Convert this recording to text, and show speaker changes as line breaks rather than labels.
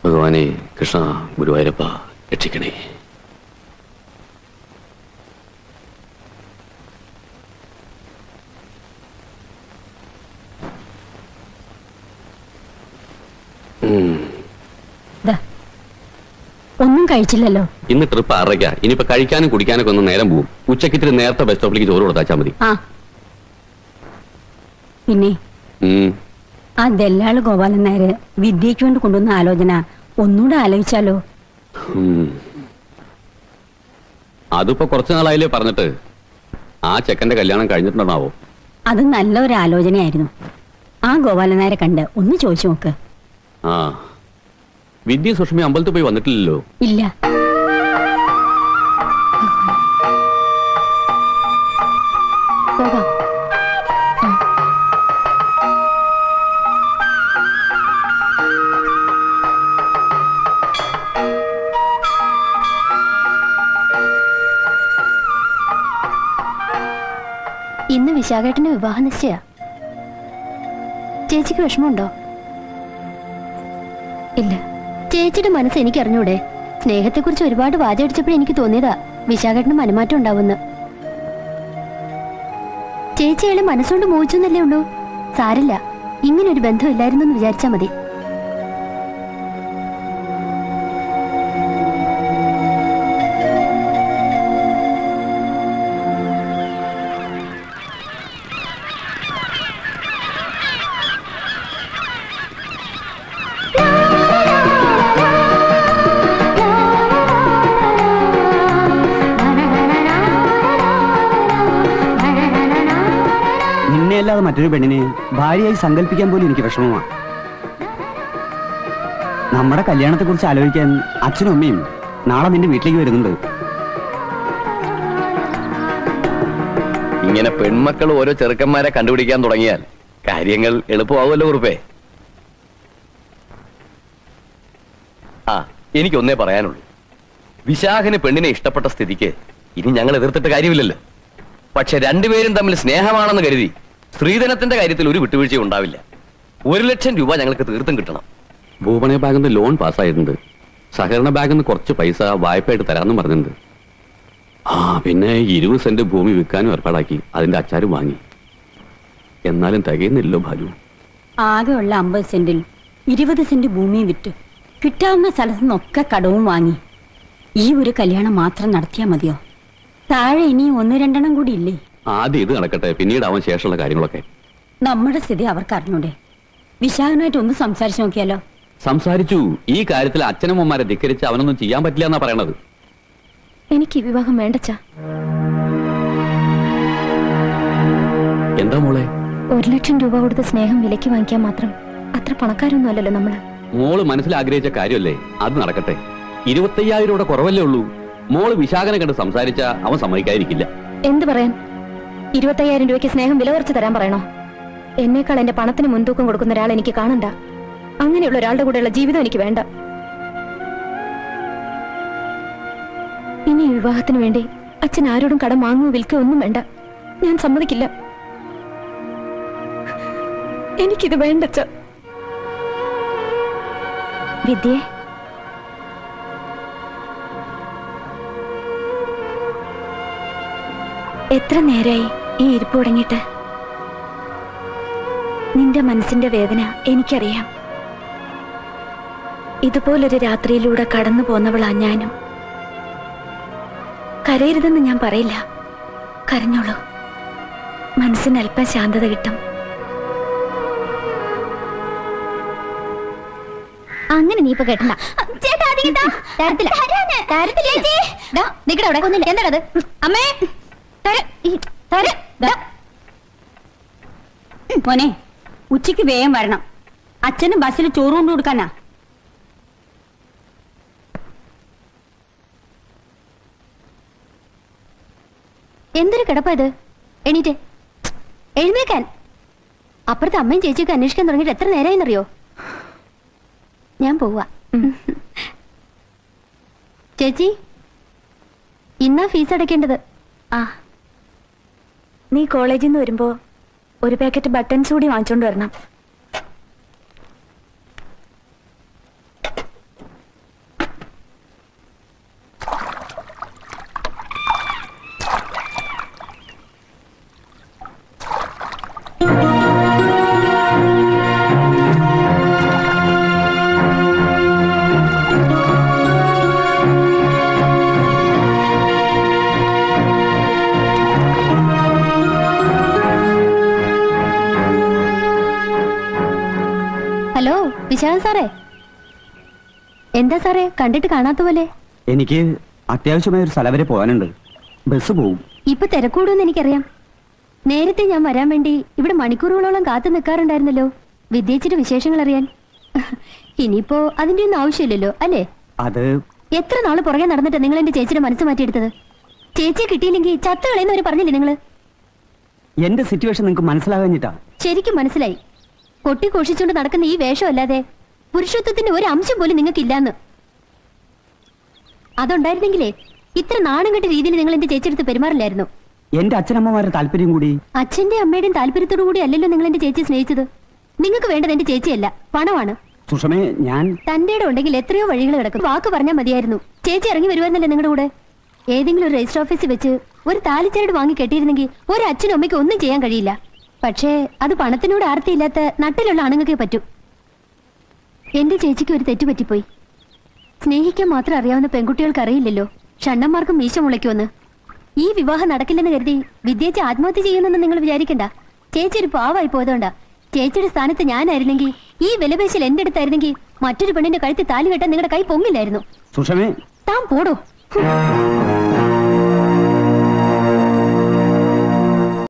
ഭഗവാനെ കൃഷ്ണ ഗുരുവായൂരപ്പ രക്ഷിക്കണേ ഉം.
ദാ. ഒന്നും കഴിച്ചില്ലല്ലോ
ഇന്ന് ട്രിപ്പ് ആറരയ്ക്ക ഇനിയിപ്പോ കഴിക്കാനും കുടിക്കാനൊക്കെ ഒന്ന് നേരം പോവും ഉച്ചയ്ക്ക് ഇത്തിരി നേരത്തെ ബസ് സ്റ്റോപ്പിലേക്ക് ചോറ് കൊടുത്താച്ചാ മതി
ആ പിന്നെ
ഉം.
ആ ദല്ലാള് ഗോപാലൻ നായര് വിദ്യയ്ക്ക് വേണ്ടി കൊണ്ടുവന്ന ആലോചന ഒന്നുകൂടെ ആലോചിച്ചാലോ
ഉം. അതിപ്പോ കുറച്ചു നാളായില്ലേ പറഞ്ഞിട്ട് ആ ചെക്കന്റെ കല്യാണം കഴിഞ്ഞിട്ടുണ്ടാവോ
അത് നല്ല ഒരു ആലോചനയായിരുന്നു ആ ഗോപാലൻ നായരെ കണ്ട് ഒന്ന് ചോദിച്ചു നോക്ക്
ആ വിദ്യ സുഷ്മി അമ്പലത്തിൽ പോയി വന്നിട്ടില്ലല്ലോ
ഇല്ല പോകാം
ഇന്ന് വിശാഖേട്ടന്റെ വിവാഹ നിശ്ചയ ചേച്ചിക്ക് വിഷമമുണ്ടോ ഇല്ല ചേച്ചിയുടെ മനസ്സ് എനിക്ക് അറിഞ്ഞൂടെ സ്നേഹത്തെക്കുറിച്ച് ഒരുപാട് വാചടിച്ചപ്പോഴേ എനിക്ക് തോന്നിയതാ വിശാഖേട്ടന് മനമാറ്റം ഉണ്ടാവുമെന്ന് ചേച്ചി അയാളെ മനസ്സുകൊണ്ട് മോഹിച്ചു എന്നല്ലേ ഉള്ളൂ സാരില്ല ഇങ്ങനൊരു ബന്ധം ഇല്ലായിരുന്നു എന്ന് വിചാരിച്ചാ മതി
നിന്നെ അല്ലാതെ മറ്റൊരു പെണ്ണിനെ ഭാര്യയായി സങ്കല്പിക്കാൻ പോലും എനിക്ക് വിഷമമാണ് നമ്മുടെ കല്യാണത്തെ കുറിച്ച് ആലോചിക്കാൻ അച്ഛനും അമ്മയും നാളെ നിന്റെ വീട്ടിലേക്ക് വരുന്നുണ്ട്
ഇങ്ങനെ പെൺമക്കൾ ഓരോ ചെറുക്കന്മാരെ കണ്ടുപിടിക്കാൻ തുടങ്ങിയാൽ കാര്യങ്ങൾ എളുപ്പമാവുമല്ലോ കുറുപ്പേ ആ എനിക്കൊന്നേ പറയാനുള്ളൂ വിശാഖന് പെണ്ണിനെ ഇഷ്ടപ്പെട്ട സ്ഥിതിക്ക് ഇനി ഞങ്ങൾ എതിർത്തിട്ട് കാര്യമില്ലല്ലോ പക്ഷെ രണ്ടുപേരും തമ്മിൽ സ്നേഹമാണെന്ന് കരുതി സ്ത്രീധനത്തിന്റെ കാര്യത്തിൽ ഒരു വിട്ടുവീഴ്ചയും ഉണ്ടാവില്ല ഒരു ലക്ഷം രൂപ ഞങ്ങൾക്ക് തീർത്തും കിട്ടണം
ഭൂപണയ ബാഗിൽ നിന്ന് ലോൺ പാസ്സായിട്ടുണ്ട് സഹകരണ ബാഗിൽ നിന്ന് കുറച്ച് പൈസ വായ്പയായിട്ട് തരാമെന്നും പറഞ്ഞിട്ടുണ്ട് ആ പിന്നെ ഇരുപത് സെന്റ് ഭൂമി വിൽക്കാനും ഏർപ്പാടാക്കി അതിന്റെ അച്ചാരും വാങ്ങി എന്നാലും തികയുന്നില്ലല്ലോ ഭാലു
ആകെയുള്ള അമ്പത് സെന്റിൽ ഇരുപത് സെന്റ് ഭൂമി വിറ്റ് കിട്ടാവുന്ന സ്ഥലത്തു നിന്നൊക്കെ കടവും വാങ്ങി ഈ ഒരു കല്യാണം മാത്രം നടത്തിയാ മതിയോ താഴെ ഇനി ഒന്ന് രണ്ടെണ്ണം കൂടി ഇല്ലേ
ആദ്യം ഇത് നടക്കട്ടെ പിന്നീട് അവൻ ശേഷമുള്ള കാര്യങ്ങളൊക്കെ
നമ്മുടെ സ്ഥിതി അവർക്ക് അറിഞ്ഞൂടെ വിശാഖനായിട്ട് ഒന്ന് സംസാരിച്ചു നോക്കിയാലോ
സംസാരിച്ചു ഈ കാര്യത്തിൽ അച്ഛനമ്മമാരെ ധിക്കരിച്ച് അവനൊന്നും ചെയ്യാൻ പറ്റില്ല എന്നാ പറയണത്
എനിക്ക് ഈ വിവാഹം വേണ്ടച്ചാ
എന്താ മോളെ
ഒരു ലക്ഷം രൂപ കൊടുത്ത് സ്നേഹം വിലയ്ക്ക് വാങ്ങിക്കാൻ മാത്രം അത്ര പണക്കാരൊന്നും അല്ലല്ലോ നമ്മള്
മോള് മനസ്സിൽ ആഗ്രഹിച്ച കാര്യമല്ലേ അത് നടക്കട്ടെ ഇരുപത്തയ്യായിരം രൂപയുടെ കുറവല്ലേ ഉള്ളൂ മോള് വിശാഖനെ കണ്ട് സംസാരിച്ച അവൻ സമ്മതിക്കാതിരിക്കില്ല
എന്ത് പറയാൻ ഇരുപത്തയ്യായിരം രൂപയ്ക്ക് സ്നേഹം വില കുറച്ച് തരാൻ പറയണോ എന്നേക്കാൾ എന്റെ പണത്തിന് മുൻതൂക്കം കൊടുക്കുന്ന ഒരാൾ എനിക്ക് കാണണ്ട അങ്ങനെയുള്ള ഒരാളുടെ കൂടെയുള്ള ജീവിതം എനിക്ക് വേണ്ട ഇനി ഈ വിവാഹത്തിന് വേണ്ടി അച്ഛൻ ആരോടും കടം വാങ്ങുകയോ വിൽക്കുകയോ ഒന്നും വേണ്ട ഞാൻ സമ്മതിക്കില്ല എനിക്കിത് വേണ്ടച്ച വിദ്യേ എത്ര നേരായി ഈ ഇരിപ്പ് തുടങ്ങിയിട്ട് നിന്റെ മനസ്സിന്റെ വേദന എനിക്കറിയാം ഇതുപോലൊരു രാത്രിയിലൂടെ കടന്നു പോന്നവളാ ഞാനും കരയരുതെന്ന് ഞാൻ പറയില്ല കരഞ്ഞോളൂ മനസ്സിന് അല്പം ശാന്തത കിട്ടും അങ്ങനെ നീ ഇപ്പൊ കേട്ടണ്ട എന്താണത് അമ്മേ തര- ഈ- തര- ദാ.
മോനെ ഉച്ചയ്ക്ക് വേഗം വരണം അച്ഛന് ബസ്സിൽ ചോറ് കൊണ്ടു കൊടുക്കാനാ
എന്തൊരു കിടപ്പാ ഇത് എണീറ്റ് എഴുന്നേക്കാൻ അപ്പുറത്തെ അമ്മയും ചേച്ചിയൊക്കെ അന്വേഷിക്കാൻ തുടങ്ങിയിട്ട് എത്ര നേരമായിന്നറിയോ ഞാൻ പോവാ ചേച്ചി ഇന്നാ ഫീസ് അടയ്ക്കേണ്ടത് ആ നീ കോളേജിൽ നിന്ന് വരുമ്പോ ഒരു പാക്കറ്റ് ബട്ടൺസ് കൂടി വാങ്ങിച്ചോണ്ട് വരണം ഹലോ വിശാഖൻ സാറേ എന്താ സാറേ കണ്ടിട്ട് കാണാത്ത പോലെ
എനിക്ക് അത്യാവശ്യമായ ഒരു സ്ഥലം വരെ പോകാനുണ്ട് ബസ് പോവും
ഇപ്പൊ തിരക്കൂടുമെന്ന് എനിക്കറിയാം നേരത്തെ ഞാൻ വരാൻ വേണ്ടി ഇവിടെ മണിക്കൂറുകളോളം കാത്തു നിൽക്കാറുണ്ടായിരുന്നല്ലോ വിദ്യേച്ചിട്ട് വിശേഷങ്ങൾ അറിയാൻ ഇനിയിപ്പോ അതിന്റെ ഒന്നും ആവശ്യമില്ലല്ലോ അല്ലേ
അത്
എത്ര നാള് പുറകെ നടന്നിട്ട് നിങ്ങൾ എന്റെ ചേച്ചിയുടെ മനസ്സ് മാറ്റിയെടുത്തത് ചേച്ചിയെ കിട്ടിയില്ലെങ്കിൽ ചത്ത കളയുന്നവര് പറഞ്ഞില്ലേ നിങ്ങള്
എന്റെ സിറ്റുവേഷൻ നിങ്ങൾക്ക് മനസ്സിലാകാഞ്ഞിട്ടാ
ശരിക്കും മനസ്സിലായി കൊട്ടി ഘോഷിച്ചുകൊണ്ട് നടക്കുന്ന ഈ വേഷമല്ലാതെ പുരുഷത്വത്തിന്റെ ഒരു അംശം പോലും നിങ്ങൾക്കില്ലാന്ന് അതുണ്ടായിരുന്നെങ്കിലേ ഇത്ര നാണം കെട്ട രീതിയിൽ നിങ്ങൾ എന്റെ ചേച്ചിയെടുത്ത് പെരുമാറില്ലായിരുന്നു
എന്റെ അച്ഛനമ്മമാരുടെ താല്പര്യം കൂടി
അച്ഛന്റെ അമ്മയുടെയും താല്പര്യത്തോടു കൂടി അല്ലല്ലോ നിങ്ങൾ എന്റെ ചേച്ചിയെ സ്നേഹിച്ചത് നിങ്ങൾക്ക് വേണ്ടത് എന്റെ ചേച്ചിയല്ല പണമാണ്
സുഷമേ ഞാൻ
തന്റെ ഉണ്ടെങ്കിൽ എത്രയോ വഴികൾ കിടക്കും വാക്ക് പറഞ്ഞാൽ മതിയായിരുന്നു ചേച്ചി ഇറങ്ങി വരുവാന്നല്ലേ നിങ്ങളുടെ കൂടെ ഏതെങ്കിലും ഒരു രജിസ്റ്റർ ഓഫീസിൽ വെച്ച് ഒരു താലിച്ചരട് വാങ്ങി കെട്ടിയിരുന്നെങ്കിൽ ഒരു അച്ഛനും അമ്മയ്ക്കും ഒന്നും ചെയ്യാൻ കഴിയില്ല പക്ഷേ അത് പണത്തിനോട് ആർത്തിയില്ലാത്ത നട്ടിലുള്ള ആണുങ്ങൾക്കേ പറ്റൂ എന്റെ ചേച്ചിക്ക് ഒരു തെറ്റ് പറ്റിപ്പോയി സ്നേഹിക്കാൻ മാത്രം അറിയാവുന്ന പെൺകുട്ടികൾക്ക് അറിയില്ലല്ലോ ഷണ്ണന്മാർക്കും മീശ മുളയ്ക്കുമെന്ന് ഈ വിവാഹം നടക്കില്ലെന്ന് കരുതി വിദ്യേച്ചി ആത്മഹത്യ ചെയ്യുന്നെന്ന് നിങ്ങൾ വിചാരിക്കണ്ട ചേച്ചി ഒരു പാവായി പോയതുകൊണ്ടാ ചേച്ചിയുടെ സ്ഥാനത്ത് ഞാനായിരുന്നെങ്കിൽ ഈ വിലപേശൽ എന്റെ അടുത്തായിരുന്നെങ്കിൽ മറ്റൊരു പെണ്ണിന്റെ കഴുത്തിൽ താലി കെട്ടാൻ നിങ്ങളുടെ കൈ പൊങ്ങില്ലായിരുന്നു
സുഷമേ
താൻ പോടോ ഹും.